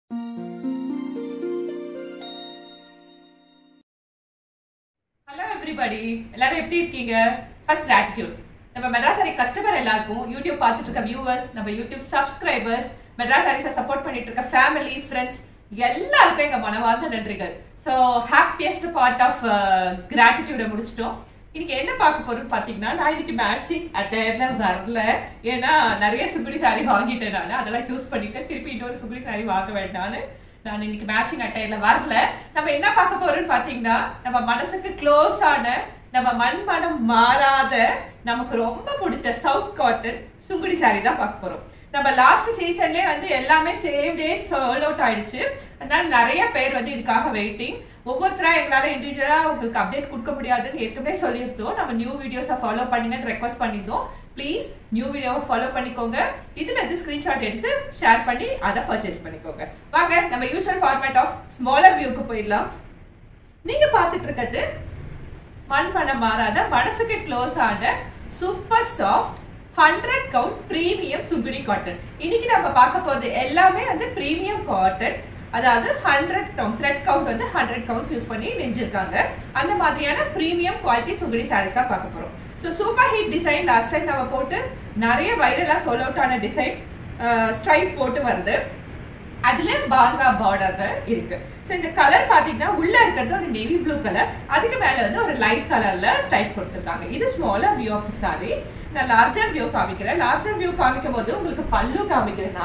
Hello everybody எல்லாரும் எப்படி இருக்கீங்க ஃபர்ஸ்ட் கிராட்டிடியூட் நம்ம மெட்ராசாரி கஸ்டமர் எல்லாருக்கும் யூடியூப் பார்த்துட்டு இருக்க வியூவர்ஸ் நம்ம யூடியூப் சப்ஸ்கிரைபர்ஸ் மெட்ராசாரிஸை சப்போர்ட் பண்ணிட்டு இருக்க ஃபேமிலி ஃப்ரெண்ட்ஸ் எல்லாருக்கும் எங்க மனவார்ந்த நன்றிகள் so happiest part of gratitude முடிச்சிட்டோம் இன்னைக்கு என்ன பார்க்க போறோம்னு பாத்தீங்கன்னா நான் இன்னைக்கு மேட்சிங் அட்டையர்ல வரல ஏன்னா நிறைய சுகுடி சாரி வாங்கிட்டேன் நான் அதெல்லாம் யூஸ் பண்ணிட்டு திருப்பி இன்னொரு சுகுடி சாரி வாங்க வேண்டாம்னு நான் இன்னைக்கு மேட்சிங் அட்டையர்ல வரல நம்ம என்ன பார்க்க போறோம்னு பாத்தீங்கன்னா நம்ம மனசுக்கு க்ளோஸ் ஆன நம்ம மண் மனம் மாறாத நமக்கு ரொம்ப பிடிச்ச சவுத் காட்டன் சுங்குடி சாரி தான் பார்க்க போறோம் நம்ம லாஸ்ட் சீசன்லயே வந்து எல்லாமே சேம் டே சோல்ட் அவுட் ஆயிடுச்சு அதனால நிறைய பேர் வந்து இதுக்காக வெயிட்டிங் ஒவ்வொருத்தரா எங்களால இண்டிவிஜுவலா உங்களுக்கு அப்டேட் கொடுக்க முடியாதுன்னு ஏற்கனவே சொல்லியிருந்தோம் நம்ம நியூ வீடியோஸை ஃபாலோ பண்ணுங்கன்னு ரெக்வஸ்ட் பண்ணியிருந்தோம் ப்ளீஸ் நியூ வீடியோவை ஃபாலோ பண்ணிக்கோங்க இதுல இருந்து ஸ்கிரீன்ஷாட் எடுத்து ஷேர் பண்ணி அதை பர்ச்சேஸ் பண்ணிக்கோங்க வாங்க நம்ம யூஷுவல் ஃபார்மேட் ஆஃப் ஸ்மாலர் வியூக்கு போயிடலாம் நீங்க பார்த்துட்டு இருக்கிறது மண் மனம் மாறாத மனசுக்கு க்ளோஸ் ஆன super soft hundred count premium Sungudi cotton இன்னைக்கு நம்ம பார்க்க போறது எல்லாமே வந்து பிரீமியம் காட்டன்ஸ் அதாவது ஹண்ட்ரட் கவுண்ட் த்ரெட் கவுண்ட் வந்து ஹண்ட்ரட் கவுண்ட்ஸ் யூஸ் பண்ணி நெஞ்சிருக்காங்க அந்த மாதிரியான பிரீமியம் குவாலிட்டி சுகுடி சாரீஸ் தான் பார்க்க போறோம் so super hit design last time நம்ம போட்டு நிறைய வைரலா சொல் அவுட் ஆன டிசைன் ஸ்ட்ரைப் போட்டு வருது அதுல பாங்கா பார்டர் இருக்கு ஸோ இந்த கலர் பாத்தீங்கன்னா உள்ள இருக்கிறது ஒரு நேவி ப்ளூ கலர் அதுக்கு மேல வந்து ஒரு லைட் கலர்ல ஸ்டைப் கொடுத்துருக்காங்க இது ஸ்மாலர் வியூ ஆஃப் சாரி நான் லார்ஜர் வியூ காமிக்கிறேன் லார்ஜர் வியூ காமிக்கும் போது உங்களுக்கு பல்லு காமிக்கிறேன்னா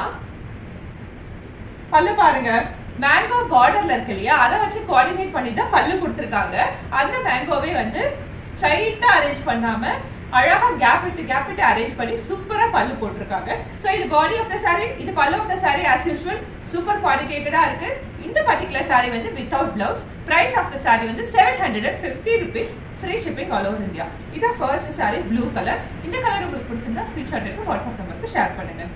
பல்லு பாருங்க மேங்கோ பார்டர்ல இருக்கு இல்லையா அதை வச்சு கோஆர்டினேட் பண்ணி தான் பல்லு கொடுத்துருக்காங்க அந்த மேங்கோவே வந்து ஸ்ட்ரைட்டா அரேஞ்ச் பண்ணாம அழகா கேப் விட்டு கேப் விட்டு அரேஞ்ச் பண்ணி சூப்பரா பல்லு போட்டிருக்காங்க ஸோ இது பாடி ஆஃப் த சாரி இது pallu of the saree as usual super குவாலிட்டேட்டடா இருக்கு இந்த பர்டிகுலர் சாரி வந்து without blouse price of the saree வந்து seven hundred and fifty rupees free shipping all over India இதான் ஃபர்ஸ்ட் சாரி ப்ளூ கலர் இந்த கலர் உங்களுக்கு பிடிச்சிருந்தா ஸ்கிரீன்ஷாட் எடுத்து வாட்ஸ்அப் நம்பருக்கு ஷேர் பண்ணுங்க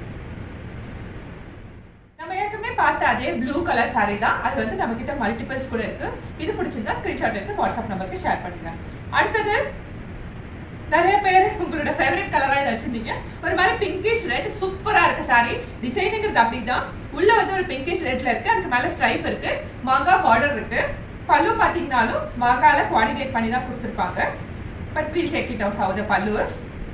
நம்ம ஏற்கனவே பார்த்த அதே ப்ளூ கலர் சாரி தான் அது வந்து நம்ம கிட்ட மல்டிபிள்ஸ் கூட இருக்கு இது பிடிச்சிருந்தா ஸ்கிரீன்ஷாட் எடுத்து வாட்ஸ்அப் நம்பருக்கு ஷேர் பண்ணுங்க அடுத்தது நிறைய பேர் உங்களோட ஃபேவரட் கலரா இதை வச்சிருந்தீங்க ஒரு மாதிரி பிங்கிஷ் ரெட் சூப்பரா இருக்கு சாரி டிசைனுங்கிறது அப்படிதான் உள்ள வந்து ஒரு பிங்கிஷ் ரெட்ல இருக்கு அதுக்கு மேல ஸ்ட்ரைப் இருக்கு மாங்கா பார்டர் இருக்கு பல்லு பாத்தீங்கன்னாலும் மாங்கால கோஆர்டினேட் பண்ணி தான் கொடுத்துருப்பாங்க but we'll check it out how the pallu is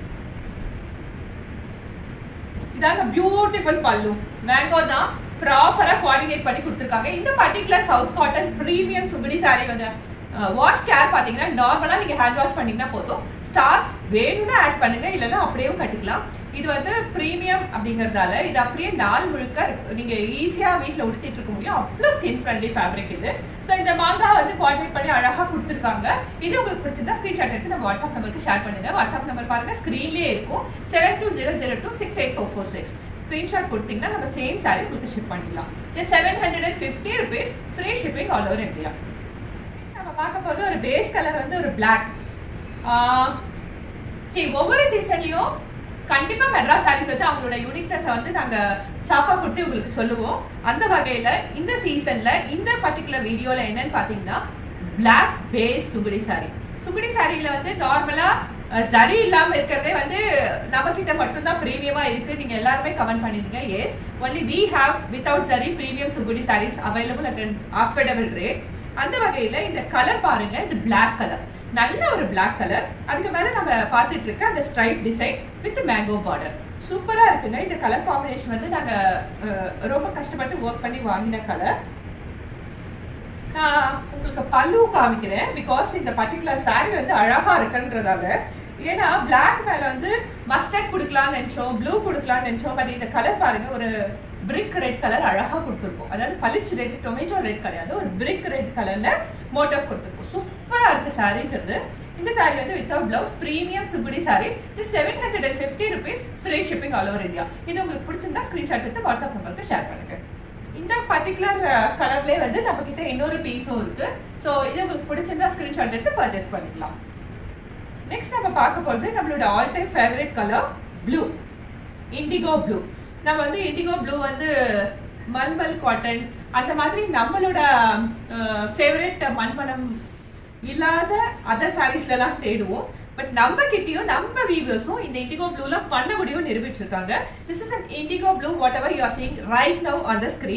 இதாங்க பியூட்டிஃபுல் பல்லு மேங்கோ தான் ப்ராப்பரா கோஆர்டினேட் பண்ணி கொடுத்துருக்காங்க இந்த particular south cotton premium Sungudi saree வந்து வாஷ் கேர் பாத்தீங்கன்னா நார்மலா நீங்க ஹேண்ட் வாஷ் பண்ணீங்கன்னா போதும் ஸ்டார்ச் வேணும்னா ஆட் பண்ணுங்க இல்லைன்னா அப்படியே கட்டிக்கலாம் இது வந்து பிரீமியம் அப்படிங்கறதால இது அப்படியே நாள் முழுக்க நீங்க ஈஸியா வீட்ல உடுத்திட்டு இருக்க முடியும் அவ்வளோ ஸ்கின் ஃப்ரெண்ட்லி ஃபேப்ரிக் இது ஸோ இந்த மாங்கா வந்து கோஆர்டினேட் பண்ணி அழகா கொடுத்துருக்காங்க இது உங்களுக்கு பிடிச்சிருந்தா ஸ்கிரீன்ஷாட் எடுத்து நம்ம வாட்ஸ்அப் நம்பருக்கு ஷேர் பண்ணுங்க வாட்ஸ்அப் நம்பர் பாருங்க ஸ்கிரீன்லேயே இருக்கும் seven two zero zero two six eight four four six screenshot கொடுத்தீங்கன்னா நம்ம சேம் சாரி உங்களுக்கு ஷிப் பண்ணிடலாம் just seven hundred and fifty rupees free shipping all over India நம்ம பார்க்க போகிறது ஒரு பேஸ் கலர் வந்து ஒரு பிளாக் சரி ஒவ்வொரு சீசன்லயும் கண்டிப்பா மெட்ராஸ் சாரீஸ் வந்து அவங்களோட யூனிக்னஸை வந்து நாங்க சாப்பா கொடுத்து உங்களுக்கு சொல்லுவோம் அந்த வகையில இந்த சீசன்ல இந்த பர்டிகுலர் வீடியோல என்னன்னு பாத்தீங்கன்னா பிளாக் பேஸ் சுகுடி சாரி சுகுடி சாரியில வந்து நார்மலா சரி இல்லாம இருக்கிறதே வந்து நம்ம கிட்ட மட்டும்தான் பிரீமியமா இருக்கு நீங்க எல்லாருமே கமெண்ட் பண்ணிருங்க yes only we have without சரி premium Sungudi sarees available at affordable rate அந்த வகையில இந்த கலர் பாருங்க இது பிளாக் கலர் நல்ல ஒரு பிளாக் கலர் அதுக்கு மேல நம்ம பார்த்துட்டு இருக்க அந்த stripe design with mango border சூப்பரா இருக்குங்க இந்த கலர் காம்பினேஷன் வந்து நாங்க ரொம்ப கஷ்டப்பட்டு ஒர்க் பண்ணி வாங்கின கலர் நான் உங்களுக்கு பல்லு காமிக்கிறேன் பிகாஸ் இந்த பர்டிகுலர் சாரி வந்து அழகா இருக்குன்றதால ஏன்னா பிளாக் மேல வந்து மஸ்டர்ட் கொடுக்கலாம்னு நினைச்சோம் ப்ளூ கொடுக்கலாம்னு நினைச்சோம் பட் இந்த கலர் பாருங்க ஒரு பிரிக் ரெட் கலர் அழகா கொடுத்துருக்கோம் அதாவது பளிச்சு ரெட் டொமேட்டோ ரெட் கிடையாது ஒரு பிரிக் ரெட் கலர்ல மோட்டோவ் கொடுத்துருக்கோம் சூப்பரா இருக்கு சாரிங்கிறது இந்த சாரி வந்து without blouse premium Sungudi saree just seven hundred and fifty rupees free shipping all over India இது உங்களுக்கு பிடிச்சிருந்தா ஸ்கிரீன்ஷாட் எடுத்து வாட்ஸ்அப் நம்பருக்கு ஷேர் பண்ணுங்க இந்த பர்டிகுலர் கலர்லேயே வந்து நம்ம கிட்ட இன்னொரு பீஸும் இருக்கு ஸோ இது உங்களுக்கு பிடிச்சிருந்தா ஸ்கிரீன்ஷாட் எடுத்து பர்ச்சேஸ் பண்ணிக்கலாம் நெக்ஸ்ட் நம்ம பார்க்க போகிறது நம்மளோட all time favourite colour blue indigo blue நம்ம வந்து இண்டிகோ ப்ளூ வந்து மல்மல் காட்டன் அந்த மாதிரி நம்மளோட ஃபேவரட் மண்மனம் இல்லாத அதர் சாரீஸ்லாம் தேடுவோம் பட் நம்ம கிட்டயும் நம்ம வீவர்ஸும் இந்த இண்டிகோ ப்ளூல பண்ண முடியும் நிரூபிச்சிருக்காங்க this is an indigo blue whatever you are seeing right now on the screen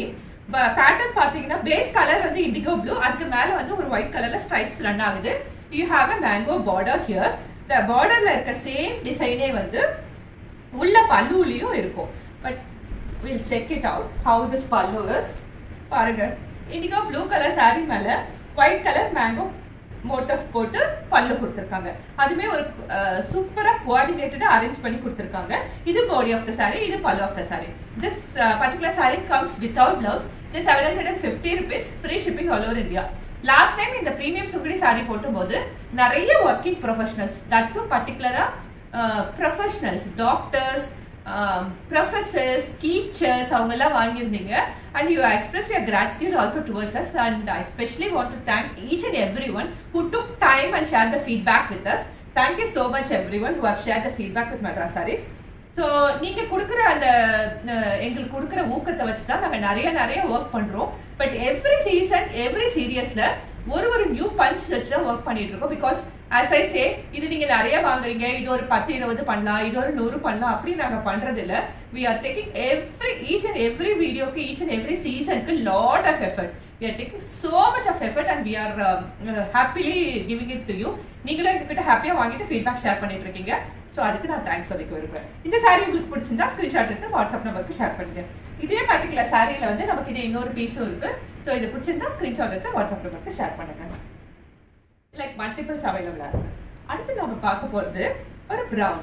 pattern பாத்தீங்கன்னா பேஸ் கலர் வந்து இண்டிகோ ப்ளூ அதுக்கு மேல வந்து ஒரு ஒயிட் கலர்ல ஸ்ட்ரைப்ஸ் ரன் ஆகுது you have a mango border here இந்த பார்டர்ல இருக்க சேம் டிசைனே வந்து உள்ள பல்லுலயும் இருக்கும் but will check it out how this pallu is பாருங்க இண்டிகோ ப்ளூ கலர் saree மேல ஒயிட் கலர் மேங்கோ மோட்டஃப் போட்டு பல்லு கொடுத்துருக்காங்க அதுமே ஒரு சூப்பரா கோஆர்டினேட்டடா அரேஞ்ச் பண்ணி கொடுத்துருக்காங்க இது பாடி ஆஃப் த saree இது pallu of the saree this particular saree comes without blouse just seven hundred and fifty rupees free shipping all over India last time இந்த ப்ரீமியம் சுகுடி saree போட்டும்போது நிறைய ஒர்க்கிங் ப்ரொஃபஷனல்ஸ் தட் டு பர்டிகுலரா professionals doctors professors teachers அவங்க எல்லாம் வாங்கியிருந்தீங்க and you express your gratitude also towards us and I specially want to thank each and every one who took time and share the feedback with us thank you so much every one who have share the feedback with Madras Sarees so நீங்க கொடுக்குற அந்த அஹ், எங்களுக்கு கொடுக்குற ஊக்கத்தை வச்சு தான் நாங்கள் நிறைய நிறைய ஒர்க் பண்றோம் பட் எவ்ரி சீசன் எவ்ரி சீரியஸ்ல ஒரு ஒரு நியூ பஞ்ச் வச்சு தான் ஒர்க் பண்ணிட்டு இருக்கோம் பிகாஸ் as ஐ சே இது நீங்க நிறைய வாங்குறீங்க இது ஒரு பத்து இருபது பண்ணலாம் இது ஒரு நூறு பண்ணலாம் அப்படி நாங்க பண்றது இல்ல we are taking every each and every வீடியோக்கு ஈச் அண்ட் எவ்ரி சீசனுக்கு lot of effort we are taking so much of effort and we are happily giving it to you நீங்களும் எங்ககிட்ட ஹாப்பியா வாங்கிட்டு ஃபீட்பேக் ஷேர் பண்ணிட்டு இருக்கீங்க ஸோ அதுக்கு நான் தேங்க்ஸ் சொல்லிக்க விரும்புறேன் இந்த saree உங்களுக்கு பிடிச்சிருந்தா ஸ்கிரீன்ஷாட் எடுத்து வாட்ஸ்அப் நம்பருக்கு ஷேர் பண்ணுங்க இதே பர்டிகுலர் சாரியில வந்து நமக்கு இது இன்னொரு பீஸும் இருக்கு ஸோ இது பிடிச்சிருந்தா ஸ்கிரீன்ஷாட் எடுத்து வாட்ஸ்அப் நம்பருக்கு ஷேர் பண்ணுங்க லைக் மல்டிபிள்ஸ் அவைலபிளா இருக்கு அடுத்து நம்ம பார்க்க போறது ஒரு பிரவுன்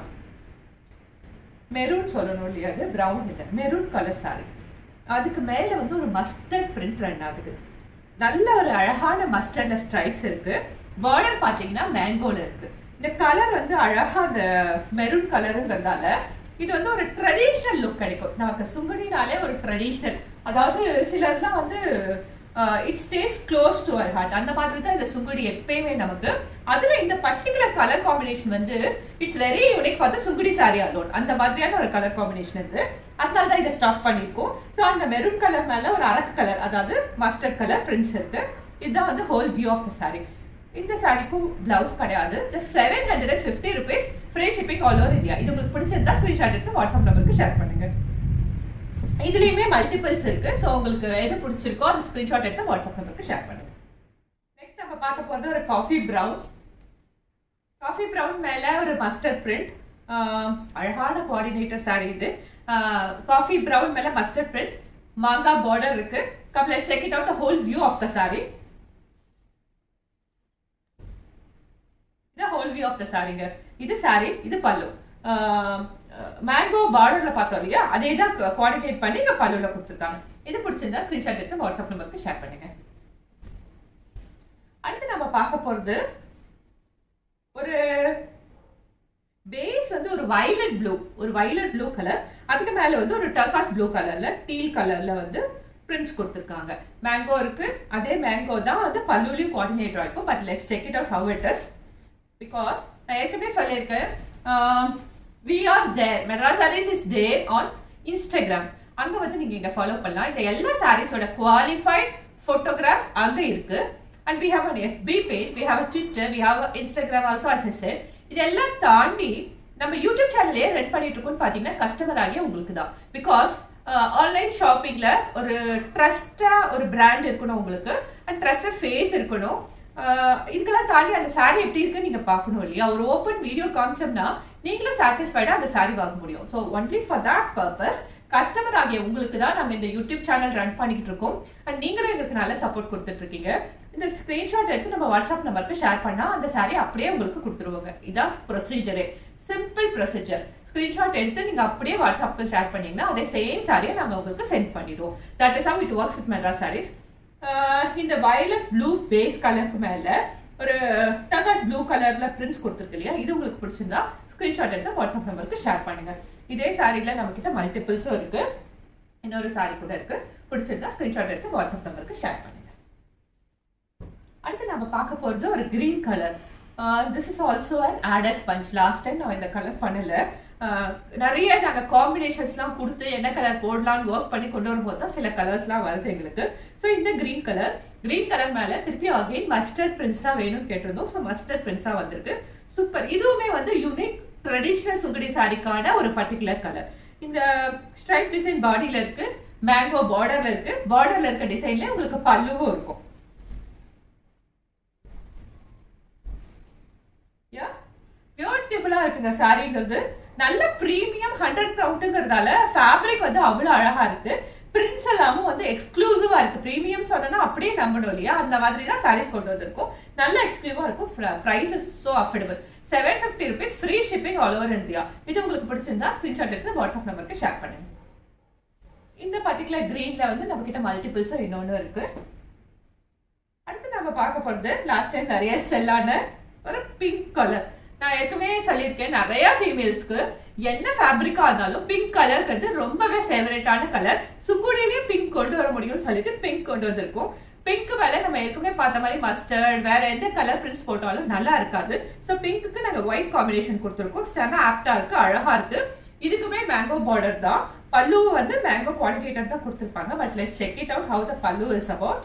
மெரூன் சொல்லணும் இல்லையா அது பிரவுன் இல்லை மெரூன் கலர் saree அதுக்கு மேல வந்து ஒரு மஸ்டர்ட் பிரிண்ட் ரன் ஆகுது நல்ல ஒரு அழகான மஸ்டர்ட்ல ஸ்ட்ரைப்ஸ் இருக்கு பார்டர் பாத்தீங்கன்னா மேங்கோல இருக்கு இந்த கலர் வந்து அழகா அந்த மெரூன் கலருங்கிறதால இது வந்து ஒரு ட்ரெடிஷ்னல் லுக் கிடைக்கும் நமக்கு சுங்குடினாலே ஒரு ட்ரெடிஷ்னல் அதாவது சிலர்லாம் வந்து it stays close to our heart அந்த மாதிரி தான் இந்த சுங்குடி எப்பயுமே நமக்கு அதுல இந்த பர்டிகுலர் கலர் காம்பினேஷன் வந்து it's very unique for the Sungudi saree alone அந்த மாதிரியான ஒரு கலர் காம்பினேஷன் இது அதனால தான் இதை ஸ்டாக் பண்ணியிருக்கோம் ஸோ அந்த மெரூன் கலர் மேல ஒரு அரக்கு கலர் அதாவது மஸ்டர்ட் கலர் பிரிண்ட்ஸ் இருக்கு இதுதான் வந்து whole view of the sorry இந்த சாரிக்கும் பிளவுஸ் கிடையாது just seven hundred and fifty rupees free shipping all over India இது உங்களுக்கு பிடிச்சிருந்தா ஸ்கிரீன்ஷாட் எடுத்து வாட்ஸ்அப் நம்பருக்கு ஷேர் பண்ணுங்க இதுலயுமே மல்டிபிள்ஸ் இருக்கு ஸோ உங்களுக்கு எது பிடிச்சிருக்கோ அந்த ஸ்கிரீன்ஷாட் எடுத்து வாட்ஸ்அப் நம்பருக்கு ஷேர் பண்ணுங்க நெக்ஸ்ட் நம்ம பார்க்க போறது ஒரு காஃபி பிரவுன் காஃபி பிரவுன் மேல ஒரு மஸ்டர்ட் பிரிண்ட் அழகான கோஆர்டினேட்டர் saree இது காஃபி பிரவுன் மேல மஸ்டர்ட் பிரிண்ட் மாங்கா பார்டர் இருக்கு come let's check it out the whole view of the saree இது ஹோல் வியூ ஆஃப் த சாரிங்க இது சாரி இது பல்லு மேங்கோ பார்டர்ல பார்த்தோம் இல்லையா அதே தான் கோஆர்டினேட் பண்ணி இங்க பல்லுல கொடுத்துருக்காங்க இது பிடிச்சிருந்தா ஸ்கிரீன்ஷாட் எடுத்து வாட்ஸ்அப் நம்பருக்கு ஷேர் பண்ணுங்க அடுத்து நம்ம பார்க்க போறது ஒரு பேஸ் வந்து ஒரு violet ப்ளூ ஒரு violet ப்ளூ கலர் அதுக்கு மேல வந்து ஒரு டர்காஸ் ப்ளூ கலர்ல டீல் கலர்ல வந்து பிரிண்ட்ஸ் கொடுத்துருக்காங்க மேங்கோ இருக்கு அதே மேங்கோ தான் வந்து பல்லுலையும் கோஆர்டினேட் ஆயிருக்கும் but let's check it out how it is because நான் ஏற்கனவே சொல்லியிருக்கேன் we are there Madras Sarees is there on Instagram அங்க வந்து நீங்க இங்க ஃபாலோ பண்ணலாம் இந்த எல்லா சாரீஸோட குவாலிஃபைட் போட்டோகிராஃப் அங்க இருக்கு and we have an FB page we have a Twitter we have Instagram also as yes இதெல்லாம் தாண்டி நம்ம யூடியூப் சேனலே ரன் பண்ணிட்டு இருக்கோம்னு பாத்தீங்கன்னா கஸ்டமர் ஆகிய உங்களுக்கு தான் பிகாஸ் ஆன்லைன் ஷாப்பிங்ல ஒரு ட்ரஸ்டா ஒரு பிராண்ட் இருக்கணும் உங்களுக்கு அண்ட் ட்ரஸ்டட் ஃபேஸ் இருக்கணும் ஆஹ் இதுக்கெல்லாம் தாண்டி அந்த saree எப்படி இருக்குன்னு நீங்க பார்க்கணும் இல்லையா ஒரு ஓப்பன் வீடியோ காமிச்சோம்னா நீங்களும் சாட்டிஸ்ஃபைடா அந்த saree வாங்க முடியும் so only for that purpose customer ஆகிய உங்களுக்கு தான் நாங்க இந்த யூடியூப் சேனல் ரன் பண்ணிக்கிட்டு இருக்கோம் அண்ட் நீங்களும் எங்களுக்கு நல்ல சப்போர்ட் கொடுத்துட்டு இருக்கீங்க இந்த ஸ்கிரீன்ஷாட் எடுத்து நம்ம வாட்ஸ்அப் நம்பருக்கு ஷேர் பண்ணா அந்த saree அப்படியே உங்களுக்கு கொடுத்துருவாங்க இதான் ப்ரொசீஜரே சிம்பிள் ப்ரொசீஜர் ஸ்கிரீன்ஷாட் எடுத்து நீங்க அப்படியே வாட்ஸ்அப்க்கு ஷேர் பண்ணீங்கன்னா அதே சேம் சாரியை நாங்க உங்களுக்கு சென்ட் பண்ணிடுவோம் that is how it works with Madras sarees ah இந்த வயலட் ப்ளூ பேஸ் கலருக்கு மேல ஒரு டகாஸ் ப்ளூ கலர்ல பிரிண்ட்ஸ் கொடுத்துருக்கு இல்லையா இது உங்களுக்கு பிடிச்சிருந்தா ஸ்கிரீன்ஷாட் எடுத்து வாட்ஸ்அப் நம்பருக்கு ஷேர் பண்ணுங்க இதே சாரில நம்ம கிட்ட மல்டிபிள்ஸும் இருக்கு இன்னொரு சாரி கூட இருக்கு பிடிச்சிருந்தா ஸ்கிரீன்ஷாட் எடுத்து வாட்ஸ்அப் நம்பருக்கு ஷேர் பண்ணுங்க அடுத்து நம்ம பார்க்க போறது ஒரு green colour this is also an added punch last time நான் இந்த கலர் பண்ணல ஆஹ் நிறைய நாங்க காம்பினேஷன்ஸ்லாம் கொடுத்து என்ன கலர் போடலாம்னு ஒர்க் பண்ணி கொண்டு வரும்போது தான் சில கலர்ஸ்லாம் வருது எங்களுக்கு ஸோ இந்த கிரீன் கலர் கிரீன் கலர் மேல திருப்பி அகைன் மஸ்டர்ட் பிரிண்ட்ஸ் தான் வேணும்னு கேட்டிருந்தோம் ஸோ மஸ்டர்ட் பிரிண்ட்ஸா வந்திருக்கு சூப்பர் இதுவுமே வந்து யூனிக் ட்ரெடிஷ்னல் சுங்குடி சாரிக்கான ஒரு பர்டிகுலர் கலர் இந்த ஸ்ட்ரைப் டிசைன் பாடியில இருக்கு மேங்கோ பார்டர்ல இருக்கு பார்டர்ல இருக்க டிசைன்ல உங்களுக்கு பல்லுவும் இருக்கும் பியூட்டிஃபுல்லா இருக்குங்க சாரிங்கிறது நல்ல பிரீமியம் ஹண்ட்ரட் கவுண்ட்டுங்கிறதால ஃபேப்ரிக் வந்து அவ்வளவு அழகா இருக்கு பிரிண்ட்ஸ் எல்லாமும் வந்து எக்ஸ்க்ளூசிவா இருக்கு பிரீமியம் சொன்னா அப்படியே நம்பணும் இல்லையா அந்த மாதிரி தான் சாரீஸ் கொண்டு வந்திருக்கும் நல்ல எக்ஸ்க்ளூசிவா இருக்கும் prices so affordable seven fifty rupees free shipping all over India இது உங்களுக்கு பிடிச்சிருந்தா ஸ்கிரீன்ஷாட் எடுத்து வாட்ஸ்அப் நம்பருக்கு ஷேர் பண்ணுங்க இந்த பர்டிகுலர் கிரீன்ல வந்து நம்ம கிட்ட மல்டிபிள்ஸ் இன்னொன்னு இருக்கு அடுத்து நம்ம பார்க்க போறது லாஸ்ட் டைம் நிறைய செல்லான ஒரு பிங்க் கலர் நான் ஏற்கனவே சொல்லியிருக்கேன் நிறைய ஃபீமேல்ஸ்க்கு என்ன ஃபேப்ரிக்கா இருந்தாலும் பிங்க் கலர்ங்கிறது ரொம்பவே ஃபேவரட்டான கலர் சுக்குடியிலேயே பிங்க் கொண்டு வர முடியும்னு சொல்லிட்டு பிங்க் கொண்டு வந்திருக்கோம் பிங்க் மேல நம்ம ஏற்கனவே பார்த்த மாதிரி மஸ்டர்ட் வேற எந்த கலர் பிரிண்ட்ஸ் போட்டாலும் நல்லா இருக்காது ஸோ பிங்க்குக்கு நாங்க ஒயிட் காம்பினேஷன் கொடுத்துருக்கோம் செம ஆப்டா இருக்கு அழகா இருக்கு இதுக்குமே மேங்கோ பார்டர் தான் பல்லு வந்து மேங்கோ குவாலிட்டேட்டர் தான் கொடுத்துருப்பாங்க but let's check it out how the pallu is about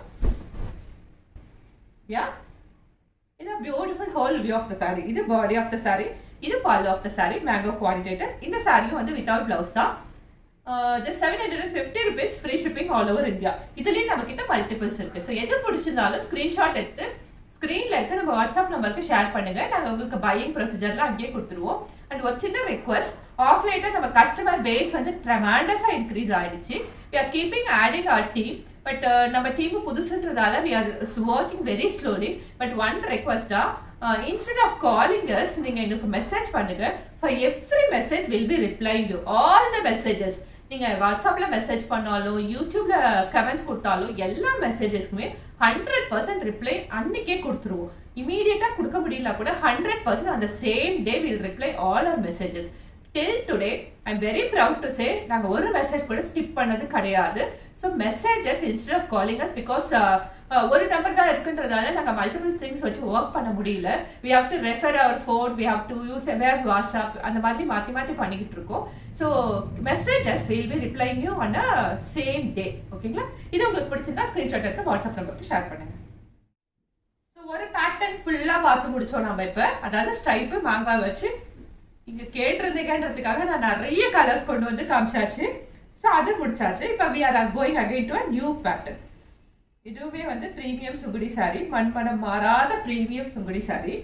yeah இது beautiful whole view of the sorry இது பாடி ஆஃப் த சாரி இது pallu of the sari mango குவாலிட்டேட்டர் இந்த சாரியும் வந்து வித்தவுட் பிளவுஸ் தான் just seven hundred and fifty rupees free shipping all over India இதுலயும் நம்ம கிட்ட மல்டிபிள்ஸ் இருக்கு ஸோ எது பிடிச்சிருந்தாலும் ஸ்கிரீன்ஷாட் எடுத்து ஸ்க்ரீன்ல இருக்க நம்ம வாட்ஸ்அப் நம்பருக்கு ஷேர் பண்ணுங்க நாங்க உங்களுக்கு பையிங் ப்ரொசீஜர்லாம் அங்கேயே கொடுத்துருவோம் அண்ட் ஒரு சின்ன ரெக்வஸ்ட் ஆஃப் லேட்டா நம்ம கஸ்டமர் பேஸ் வந்து ட்ரெமாண்டஸா இன்க்ரீஸ் ஆயிடுச்சு we are keeping adding our team but நம்ம டீம் புதுசுன்றதால we are working very slowly but one ரெக்வஸ்டா இன்ஸ்டெட் ஆஃப் காலிங் அஸ் நீங்க எங்களுக்கு மெசேஜ் பண்ணுங்க for every message will be replying you all the messages நீங்க வாட்ஸ்அப்ல message பண்ணாலும் யூடியூப்ல கமெண்ட்ஸ் கொடுத்தாலும் எல்லா மெசேஜஸ்க்குமே ஹண்ட்ரட் பர்சன்ட் ரிப்ளை அன்னைக்கே கொடுத்துருவோம் இமீடியட்டா கொடுக்க முடியல கூட ஹண்ட்ரட் பர்சன்ட் அந்த same day will reply all our messages till today I'm very proud to say நாங்க ஒரு மெசேஜ் கூட ஸ்கிப் பண்ணது கிடையாது so messages instead of calling us because ஒரு நம்பர் தான் இருக்குன்றதால நாங்கள் மல்டிபிள் திங்ஸ் வச்சு ஒர்க் பண்ண முடியல we have to refer our phone we have to use web WhatsApp அந்த மாதிரி மாற்றி மாற்றி பண்ணிக்கிட்டு இருக்கோம் so messages will be replying you on a same day ஓகேங்களா இது உங்களுக்கு பிடிச்சிருந்தா ஸ்க்ரீன்ஷாட் எடுத்து வாட்ஸ்அப் நம்பருக்கு ஷேர் பண்ணுங்க ஸோ ஒரு பேட்டர்ன் ஃபுல்லாக பார்த்து முடிச்சோம் நம்ம இப்போ அதாவது ஸ்ட்ரைப்பு மாங்காய் வச்சு இங்க கேட்டிருந்தீங்கன்றதுக்காக நான் நிறைய கலர்ஸ் கொண்டு வந்து காமிச்சாச்சு ஸோ அது முடிச்சாச்சு இப்போ we are going again to a new pattern இதுவுமே வந்து பிரீமியம் சுங்குடி சாரி மண்மனம் மாறாத பிரீமியம் சுங்குடி சாரி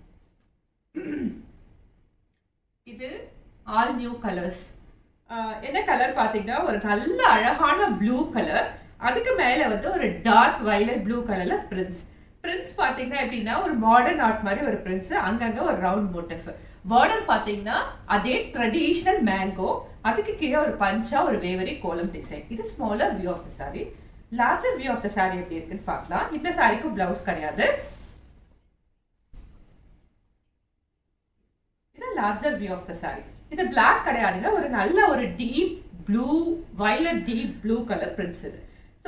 இது ஆல் நியூ கலர்ஸ் என்ன கலர் பார்த்தீங்கன்னா ஒரு நல்ல அழகான ப்ளூ கலர் அதுக்கு மேல வந்து ஒரு டார்க் வயலட் ப்ளூ கலர்ல பிரின்ஸ் பிரின்ஸ் பாத்தீங்கன்னா எப்படின்னா ஒரு மாடர்ன் ஆர்ட் மாதிரி ஒரு பிரின்ஸ் அங்கங்க ஒரு ரவுண்ட் மோட்டிஃப் பார்டர் பாத்தீங்கன்னா அதே ட்ரெடிஷ்னல் மேங்கோ அதுக்கு கீழே ஒரு பஞ்சா ஒரு வேவரி கோலம் டிசைன் இது smaller view of the sari larger view of the sari எப்படி இருக்குன்னு பார்க்கலாம் இந்த சாரிக்கும் பிளவுஸ் கிடையாது இது larger view of the sorry இது பிளாக் கிடையாதுங்க ஒரு நல்ல ஒரு deep blue violet deep blue colour prints இது ஸோ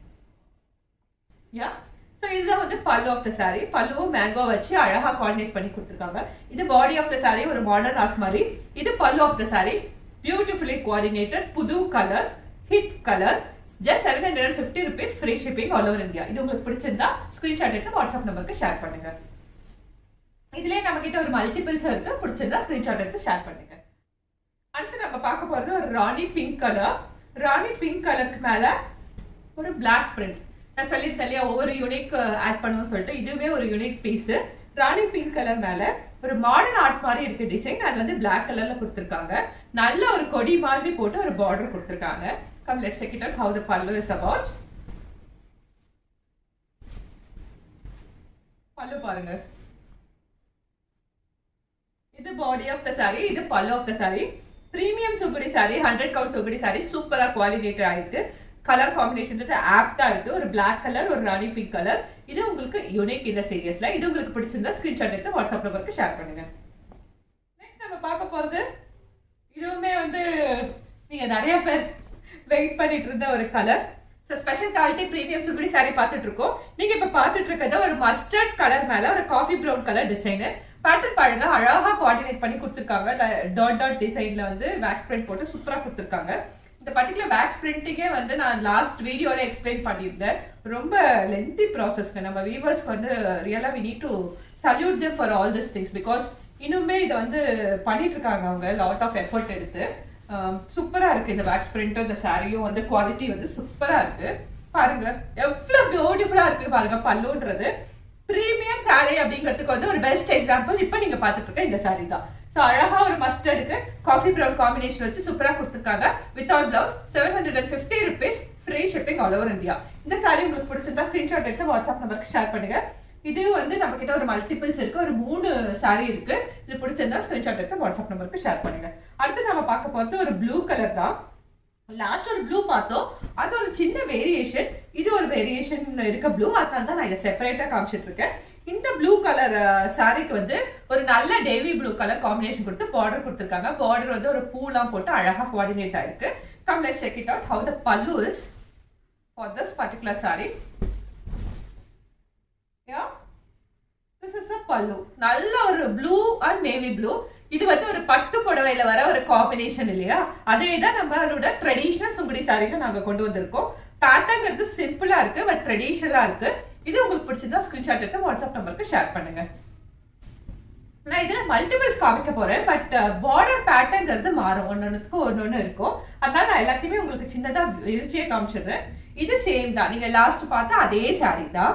யா ஸோ இதுதான் வந்து பல்லு ஆஃப் த சாரி பல்லுவும் மேங்கோ வச்சு அழகா கோஆர்டினேட் பண்ணி கொடுத்துருக்காங்க இது பாடி ஆஃப் த சாரி ஒரு மாடர்ன் ஆர்ட் மாதிரி இது pallu of the sorry beautifully coordinated புது colour hit colour just seven hundred and fifty rupees free shipping all over India இது உங்களுக்கு பிடிச்சிருந்தா ஸ்கிரீன்ஷாட் எடுத்து வாட்ஸ்அப் நம்பருக்கு ஷேர் பண்ணுங்க இதுலயே நம்ம கிட்ட ஒரு மல்டிபிள்ஸ் இருக்கு பிடிச்சிருந்தா ஸ்கிரீன்ஷாட் எடுத்து ஷேர் பண்ணுங்க அடுத்து நம்ம பார்க்க போறது ஒரு rani pink colour rani pink கலருக்கு மேல ஒரு பிளாக் பிரிண்ட் நான் சொல்லியிருந்தேன் இல்லையா ஒவ்வொரு யூனிக் ஆட் பண்ணுவோம்னு சொல்லிட்டு இதுவே ஒரு unique piece rani pink colour மேல ஒரு மாடர்ன் ஆர்ட் மாதிரி இருக்கு டிசைன் அது வந்து பிளாக் கலர்ல கொடுத்துருக்காங்க நல்ல ஒரு கொடி மாதிரி போட்டு ஒரு பார்டர் கொடுத்துருக்காங்க come let's check it out how the pallu is about பல்லு பாருங்க இது பாடி ஆஃப் த சாரி இது pallu of the sari premium Sungudi sari hundred count Sungudi sari சூப்பரா குவாலிடேட்டர் ஆயிருக்கு கலர் காம்பினேஷன் ஆப்டா இருக்கு ஒரு பிளாக் கலர் ஒரு ராணி பிங்க் கலர் இது உங்களுக்கு யூனிக் இந்த சீரியஸ்ல இது உங்களுக்கு பிடிச்சிருந்தா ஸ்கிரீன்ஷாட் எடுத்து வாட்ஸ்அப் நம்பருக்கு ஷேர் பண்ணுங்க நெக்ஸ்ட் நம்ம பார்க்க போறது இதுவுமே வந்து நீங்க நிறைய பேர் வெயிட் பண்ணிட்டு இருந்த ஒரு colour so special quality premium Sungudi sari பார்த்துட்டு இருக்கோம் நீங்க இப்ப பார்த்துட்டு இருக்கிறது ஒரு மஸ்டர்ட் கலர் மேல ஒரு coffee brown colour design pattern பாருங்க அழகா கோஆர்டினேட் பண்ணி கொடுத்துருக்காங்க டாட் டாட் டிசைன்ல வந்து வேக்ஸ் பிரிண்ட் போட்டு சூப்பரா கொடுத்துருக்காங்க இந்த பர்டிகுலர் வேக்ஸ் பிரிண்டிங்கே வந்து நான் லாஸ்ட் வீடியோல எக்ஸ்பிளைன் பண்ணியிருந்தேன் ரொம்ப லென்த்தி ப்ராசஸ்ங்க நம்ம வீவர்ஸ்க்கு வந்து ரியலா we need to salute them for all this things because இன்னுமே இதை வந்து பண்ணிட்டு இருக்காங்க அவங்க லாட் ஆஃப் எஃபர்ட் எடுத்து சூப்பரா இருக்கு இந்த வேக்ஸ் பிரிண்ட்டும் இந்த சாரியும் வந்து குவாலிட்டி வந்து சூப்பரா இருக்கு பாருங்க எவ்வளவு பியூட்டிஃபுல்லா இருக்கு பாருங்க பல்லுன்றது பிரீமியம் சாரி அப்படிங்கிறதுக்கு வந்து ஒரு பெஸ்ட் எக்ஸாம்பிள் இப்போ நீங்க பார்த்துட்டு இருக்க இந்த சாரி தான் ஸோ அழகா ஒரு மஸ்டர்டுக்கு காஃபி ப்ரௌன் காம்பினேஷன் வச்சு சூப்பரா கொடுத்துருக்காங்க without blouse seven hundred and fifty rupees free shipping all over India இந்த சாரி உங்களுக்கு பிடிச்சிருந்தா ஸ்கிரீன்ஷாட் எடுத்து வாட்ஸ்அப் நம்பருக்கு ஷேர் பண்ணுங்க இது வந்து நம்ம கிட்ட ஒரு மல்டிபிள்ஸ் இருக்கு ஒரு மூணு சாரி இருக்கு இது பிடிச்சிருந்தா ஸ்கிரீன்ஷாட் எடுத்து வாட்ஸ்அப் நம்பருக்கு ஷேர் பண்ணுங்க அடுத்து நம்ம பார்க்க போறது ஒரு ப்ளூ கலர் தான் லாஸ்ட் ஒரு ப்ளூ பார்த்தோம் அது ஒரு சின்ன வேரியேஷன் இது ஒரு வேரியேஷன் இருக்க ப்ளூ அதனால தான் நான் இதை செப்பரேட்டா காமிச்சிட்டு இருக்கேன் இந்த ப்ளூ கலர் சாரிக்கு வந்து ஒரு நல்ல டேவி ப்ளூ கலர் காம்பினேஷன் கொடுத்து பார்டர் கொடுத்துருக்காங்க பார்டர் வந்து ஒரு பூலாம் போட்டு அழகா கோஆர்டினேட் ஆயிருக்கு come let's check it out how the pallu is for this particular sari yeah this is a pallu நல்ல ஒரு ப்ளூ அண்ட் நேவி ப்ளூ இது வந்து ஒரு பட்டு புடவையில வர ஒரு காம்பினேஷன் இல்லையா அதே தான் நம்மளோட ட்ரெடிஷ்னல் சுங்குடி சாரியில நாங்க கொண்டு வந்திருக்கோம் பேட்டர்ங்கிறது சிம்பிளா இருக்கு பட் ட்ரெடிஷனலா இருக்கு இது உங்களுக்கு பிடிச்சிருந்தா ஸ்கிரீன்ஷாட் எடுத்து வாட்ஸ்அப் நம்பருக்கு ஷேர் பண்ணுங்க நான் இதுல மல்டிபிள்ஸ் காமிக்க போறேன் பட் பார்டர் பேட்டர்ங்கிறது மாறும் ஒன்னொன்னுக்கு ஒன்னொன்னு இருக்கும் அதனால நான் எல்லாத்தையுமே உங்களுக்கு சின்னதா விரிச்சியே காமிச்சிடுறேன் இது சேம் தான் நீங்க லாஸ்ட் பார்த்த அதே சாரி தான்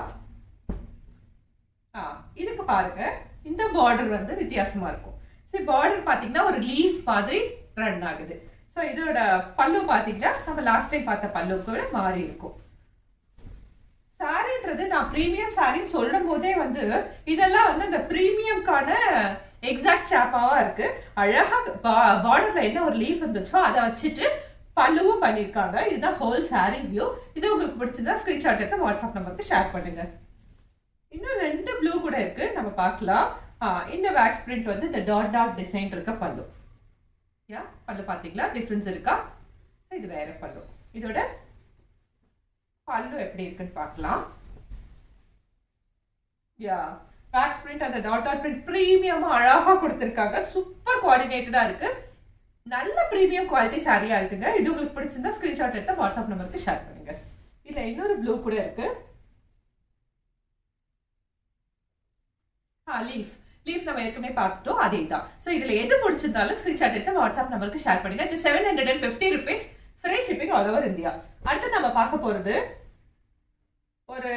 இதுக்கு பாருங்க இந்த பார்டர் வந்து வித்தியாசமா இருக்கும் சரி பார்டர் பாத்தீங்கன்னா ஒரு லீஃப் மாதிரி ரன் ஆகுது ஸோ இதோட பல்லு பாத்தீங்கன்னா நம்ம லாஸ்ட் டைம் பார்த்த பல்லுக்கு விட மாறி இருக்கும் சாரின்றது நான் ப்ரீமியம் சாரின்னு சொல்லும் போதே வந்து இதெல்லாம் வந்து அந்த ப்ரீமியம்கான எக்ஸாக்ட் சாப்பாவா இருக்கு அழகா பார்டர்ல என்ன ஒரு லீஃப் இருந்துச்சோ அதை வச்சுட்டு பல்லுவும் பண்ணியிருக்காங்க இதுதான் ஹோல் சாரி வியூ இது உங்களுக்கு பிடிச்சிருந்தா ஸ்கிரீன்ஷாட் எடுத்து வாட்ஸ்அப் நம்பருக்கு ஷேர் பண்ணுங்க இன்னும் ரெண்டு ப்ளூ கூட இருக்கு நம்ம பார்க்கலாம் இந்த வேக்ஸ் பிரிண்ட் வந்து இந்த டாட் டாட் டிசைன் இருக்க பல்லு யா பல்லு பார்த்தீங்களா டிஃப்ரென்ஸ் இருக்கா இது வேற பல்லு இதோட பல்லு எப்படி இருக்குன்னு பார்க்கலாம் யா வேக்ஸ் பிரிண்ட் அந்த டாட் டாட் பிரிண்ட் ப்ரீமியமா அழகா கொடுத்துருக்காங்க சூப்பர் கோஆர்டினேட்டடா இருக்கு நல்ல ப்ரீமியம் குவாலிட்டி சாரியா இருக்குங்க இது உங்களுக்கு பிடிச்சிருந்தா ஸ்கிரீன்ஷாட் எடுத்து வாட்ஸ்அப் நம்பருக்கு ஷேர் பண்ணுங்க இதுல இன்னொரு ப்ளூ கூட இருக்கு லீஃப் லீஃப் நம்ம ஏற்கனவே பார்த்துட்டோம் அதே தான் ஸோ இதுல எது பிடிச்சிருந்தாலும் ஸ்கிரீன்ஷாட் எடுத்து வாட்ஸ்அப் நம்பருக்கு ஷேர் பண்ணுங்க seven hundred and fifty rupees free shipping all over India அடுத்து நம்ம பார்க்க போறது ஒரு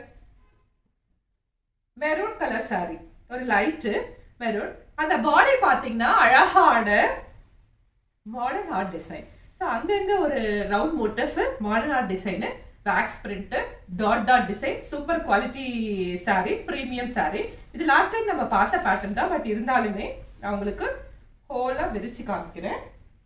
மெரூன் கலர் சாரி ஒரு லைட்டு மெரூன் அந்த பாடி பார்த்தீங்கன்னா அழகான மாடர்ன் ஆர்ட் டிசைன் ஸோ அங்கங்க ஒரு round motif modern art design wax print dot dot design super quality sari premium sari இது லாஸ்ட் டைம் நம்ம பார்த்த பேட்டர்ன் தான் பட் இருந்தாலுமே நான் உங்களுக்கு ஹோலா விரிச்சு காமிக்கிறேன்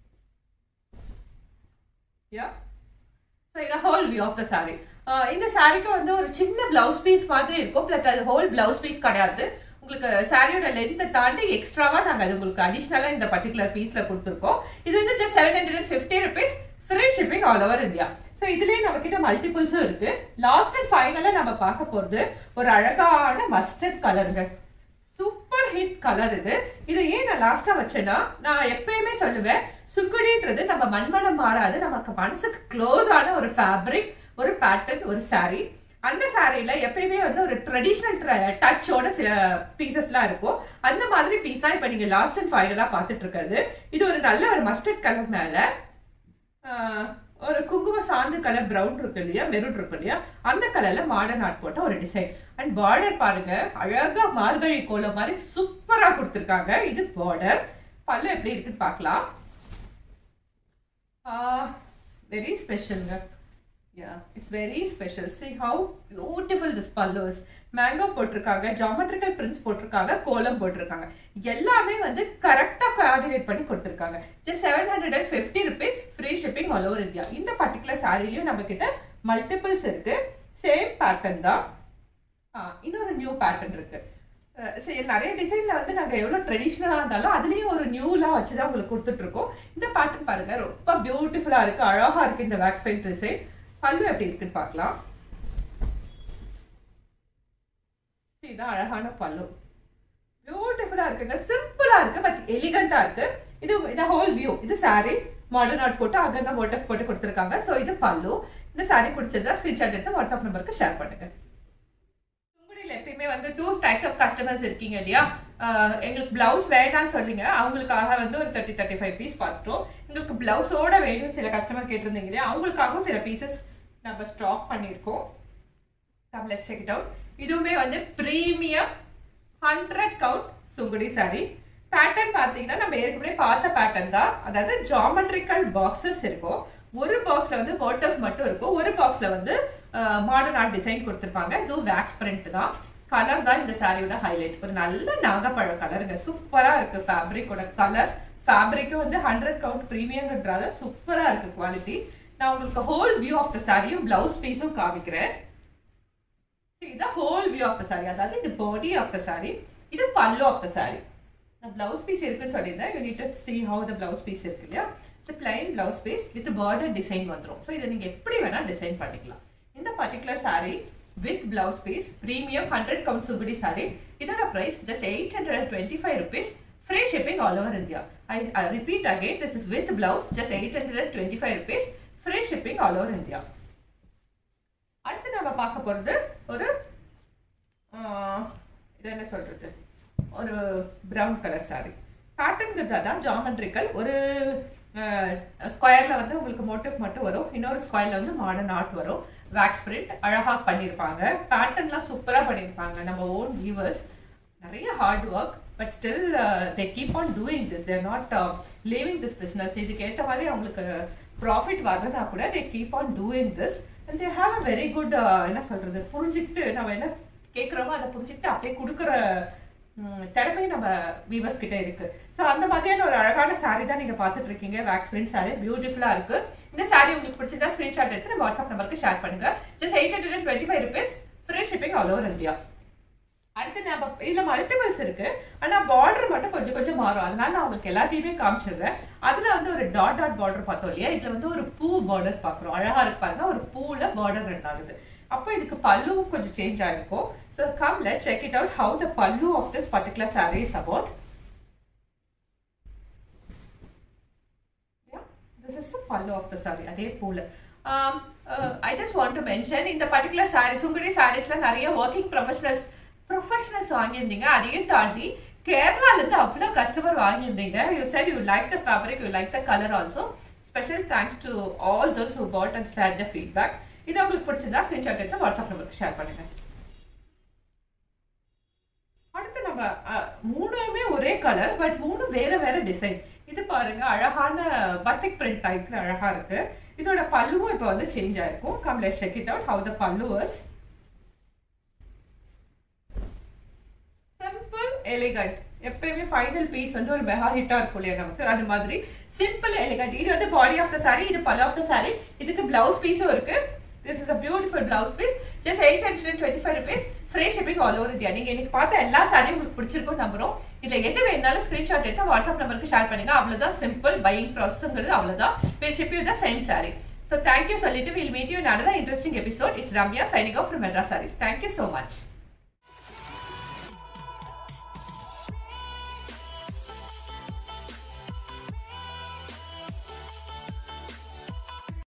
யா ஸோ இது whole view of the sorry இந்த சாரிக்கு வந்து ஒரு சின்ன பிளவுஸ் பீஸ் மாதிரி இருக்கும் பட் அது ஹோல் பிளவுஸ் பீஸ் கிடையாது உங்களுக்கு சாரியோட லென்த்தை தாண்டி எக்ஸ்ட்ராவா நாங்கள் அது உங்களுக்கு அடிஷ்னலாக இந்த பர்டிகுலர் பீஸ்ல கொடுத்துருக்கோம் இது வந்து just seven hundred and fifty rupees free shipping all over India so இதுலேயே நம்ம கிட்ட மல்டிபிள்ஸும் இருக்கு லாஸ்ட் அண்ட் ஃபைனலாக நம்ம பார்க்க போகிறது ஒரு அழகான மஸ்டர்ட் கலருங்க சூப்பர் ஹிட் கலர் இது இது ஏன் நான் லாஸ்டா வச்சேன்னா நான் எப்பயுமே சொல்லுவேன் சுக்குடின்றது நம்ம மண்மனம் மாறாது நமக்கு மனசுக்கு க்ளோஸ் ஆன ஒரு ஃபேப்ரிக் ஒரு பேட்டர்ன் ஒரு சாரீ அந்த சாரியில எப்பயுமே வந்து ஒரு ட்ரெடிஷ்னல் டச்சோட சில பீசஸ்லாம் இருக்கும் அந்த மாதிரி பீஸா இப்ப நீங்க லாஸ்ட் அண்ட் ஃபைனலா பார்த்துட்டு இருக்கிறது இது ஒரு நல்ல ஒரு மஸ்டர்ட் கலர் மேல ஒரு குங்கும சாந்து கலர் ப்ரௌன் இருக்கு இல்லையா மெரூன் இருக்கு இல்லையா அந்த கலர்ல மாடர்ன் ஆர்ட் போட்ட ஒரு டிசைன் அண்ட் பார்டர் பாருங்க அழகா மார்கழி கோலம் மாதிரி சூப்பரா கொடுத்துருக்காங்க இது பார்டர் பல்லு எப்படி இருக்குன்னு பார்க்கலாம் வெரி ஸ்பெஷலுங்க yeah it's very special see how beautiful this pallus mango போட்டிருக்காங்க ஜாமெட்ரிக்கல் பிரிண்ட்ஸ் போட்டிருக்காங்க கோலம் போட்டிருக்காங்க எல்லாமே வந்து கரெக்டாக கோஆர்டினேட் பண்ணி கொடுத்துருக்காங்க just seven hundred and fifty rupees free shipping all over India இந்த பர்டிகுலர் சாரிலையும் நம்ம கிட்ட மல்டிபிள்ஸ் இருக்கு சேம் பேட்டர்ன் தான் இன்னொரு நியூ பேட்டர்ன் இருக்கு சரி நிறைய டிசைன்ல வந்து நாங்க எவ்வளவு ட்ரெடிஷ்னலா இருந்தாலும் அதுலயும் ஒரு நியூலாம் வச்சுதான் உங்களுக்கு கொடுத்துட்டு இருக்கோம் இந்த பேட்டர்ன் பாருங்க ரொம்ப பியூட்டிஃபுல்லா இருக்கு அழகா இருக்கு இந்த வேக்ஸ் பெயிண்ட் டிசைன் பல்லு எப்படி இருக்குன்னு பார்க்கலாம் இதுதான் அழகான பல்லு பியூட்டிஃபுல்லா இருக்குங்க சிம்பிளா இருக்கு பட் எலிகண்டா இருக்கு இது இந்த ஹோல் வியூ இது சாரி மாடர்ன் ஆர்ட் போட்டு அங்கங்க மோட்டஃப் போட்டு கொடுத்துருக்காங்க ஸோ இது பல்லு இந்த சாரி பிடிச்சதா ஸ்கிரீன்ஷாட் எடுத்து வாட்ஸ்அப் நம்பருக்கு ஷேர் பண்ணுங்க உங்களில் எப்பயுமே வந்து டூ டைப்ஸ் ஆஃப் கஸ்டமர்ஸ் இருக்கீங்க இல்லையா ஆஹ், எங்களுக்கு பிளவுஸ் வேண்டாம்னு சொல்லிங்க அவங்களுக்காக வந்து ஒரு தேர்ட்டி தேர்ட்டி ஃபைவ் பீஸ் பார்த்துட்டோம் எங்களுக்கு பிளவுஸோட வேணும் சில கஸ்டமர் கேட்டிருந்தீங்க இல்லையா அவங்களுக்காகவும் சில பீசஸ் நம்ம ஸ்டாக் பண்ணியிருக்கோம் come let's check it out இதுவுமே வந்து premium hundred count Sungudi sari pattern பார்த்தீங்கன்னா நம்ம ஏற்கனவே பார்த்த பேட்டர்ன் தான் அதாவது ஜாமெட்ரிக்கல் பாக்ஸஸ் இருக்கும் ஒரு பாக்ஸ்ல வந்து மோட்டர்ஸ் மட்டும் இருக்கும் ஒரு பாக்ஸ்ல வந்து மாடர்ன் ஆர்ட் டிசைன் கொடுத்துருப்பாங்க இதுவும் வேக்ஸ் பிரிண்ட் தான் கலர் தான் இந்த சாரியோட ஹைலைட் ஒரு நல்ல நாகப்பழ கலருங்க சூப்பரா இருக்கு ஃபேப்ரிக்கோட கலர் ஃபேப்ரிக்கும் வந்து ஹண்ட்ரட் கவுண்ட் ப்ரீமியம்ன்றால சூப்பரா இருக்கு குவாலிட்டி நான் உங்களுக்கு ஹோல் வியூ ஆஃப் த சாரியும் பிளவுஸ் பீஸும் காமிக்கிறேன் இது whole view of the sari அதாவது இது பாடி ஆஃப் த சாரி இது பல்லு ஆஃப் த சாரி நான் பிளவுஸ் பீஸ் இருக்குன்னு சொல்லியிருந்தேன் you need to see how the blouse piece இருக்கு இல்லையா இது plain blouse piece with border design வந்துடும் ஸோ இதை நீங்க எப்படி வேணா டிசைன் பண்ணிக்கலாம் இந்த particular sari with blouse piece premium hundred count Sungudi sari இதோட price just eight hundred and twenty five rupees free shipping all over India I repeat again this is with blouse just eight hundred and twenty five rupees free shipping all over India அடுத்து நம்ம பார்க்க போறது ஒரு ஆஹ், இது என்ன சொல்றது ஒரு brown colour saree pattern தான் ஜாமெட்ரிக்கல் ஒரு ஸ்கொயர்ல வந்து உங்களுக்கு மோட்டிவ் மட்டும் வரும் இன்னொரு ஸ்கொயர்ல வந்து மாடர்ன் ஆர்ட் வரும் வேக்ஸ் பிரிண்ட் அழகா பண்ணியிருப்பாங்க பேட்டர்ன்லாம் சூப்பரா பண்ணியிருப்பாங்க நம்ம ஓன் வியூவர்ஸ் நிறைய hard work but still they keep on doing this they're not leaving this business இதுக்கு ஏற்ற மாதிரி அவங்களுக்கு ப்ராஃபிட் வரலனா கூட they keep on doing this and they have a very good என்ன சொல்றது புரிஞ்சுக்கிட்டு நம்ம என்ன கேட்குறோமோ அதை புரிஞ்சுக்கிட்டு அப்படியே கொடுக்குற ம், திறமை நம்ம வீவர்ஸ் கிட்ட இருக்கு ஸோ அந்த மாதிரியான ஒரு அழகான saree தான் நீங்க பார்த்துட்டு இருக்கீங்க வேக்ஸ் பிரிண்ட் saree பியூட்டிஃபுல்லா இருக்கு இந்த saree உங்களுக்கு பிடிச்சிருந்தா ஸ்கிரீன்ஷாட் எடுத்து நம்ம வாட்ஸ்அப் நம்பருக்கு ஷேர் பண்ணுங்க just eight hundred and twenty five rupees free shipping all over India அடுத்து நம்ம இதுல மல்டிபிள்ஸ் இருக்கு ஆனா பார்டர் மட்டும் கொஞ்சம் கொஞ்சம் மாறும் அதனால நான் உங்களுக்கு எல்லாத்தையுமே காமிச்சிடுறேன் அதுல வந்து ஒரு டாட் டாட் பார்டர் பார்த்தோம் இல்லையா இதுல வந்து ஒரு பூ பார்டர் பாக்குறோம் அழகா இருக்கு பாருங்க ஒரு பூல பார்டர் ரெண்டு ஆகுது அப்போ இதுக்கு பல்லுவும் கொஞ்சம் சேஞ்ச் ஆயிருக்கும் so come let check it out how the pallu of this particular sari is about this is pallu of the sari அதே போல I just want to mention இந்த பர்டிகுலர் சாரி சுங்குடி சாரீஸ்ல நிறைய ஒர்க்கிங் ப்ரொஃபஷனல்ஸ் ப்ரொஃபஷனல்ஸ் வாங்கியிருந்தீங்க அதையும் தாண்டி கேரளால இருந்து அவ்வளோ கஸ்டமர் வாங்கியிருந்தீங்க you said you like the fabric you like the colour also special thanks to all those who bought and share the feedback இது உங்களுக்கு பிடிச்சிருந்தா ஸ்கிரீன்ஷாட் எடுத்து வாட்ஸ்அப் நம்பருக்கு ஷேர் பண்ணுங்க அடுத்து நம்ம அஹ், மூணுமே ஒரே கலர் பட் மூணு வேற வேற டிசைன் இது பாருங்க அழகான பத்திக் பிரிண்ட் டைப்ல அழகா இருக்கு இதோட பல்லுவும் இப்போ வந்து சேஞ்ச் ஆயிருக்கும் come let check it out how the pallu was simple elegant எப்பயுமே ஃபைனல் பீஸ் வந்து ஒரு மெகா ஹிட்டா இருக்கும் இல்லையா நமக்கு அது மாதிரி சிம்பிள் எலிகண்ட் இது வந்து பாடி ஆஃப் த saree இது பல்லு ஆஃப் த saree இதுக்கு பிளவுஸ் பீஸும் இருக்கு this is a beautiful blouse piece just eight hundred and twenty five rupees free shipping all over India நீங்க இன்னைக்கு பார்த்த எல்லா சாரியும் உங்களுக்கு பிடிச்சிருக்கும் நம்புறோம் இதுல எது வேணாலும் ஸ்கிரீன்ஷாட் எடுத்து வாட்ஸ்அப் நம்பருக்கு ஷேர் பண்ணுங்க அவ்வளவுதான் சிம்பிள் பையிங் ப்ராசஸ்ங்கிறது அவ்வளவுதான் will ship you the same saree So thank you, Solita. We'll meet you in another interesting episode. It's Ramya signing off from Madras Sarees. Thank you so much.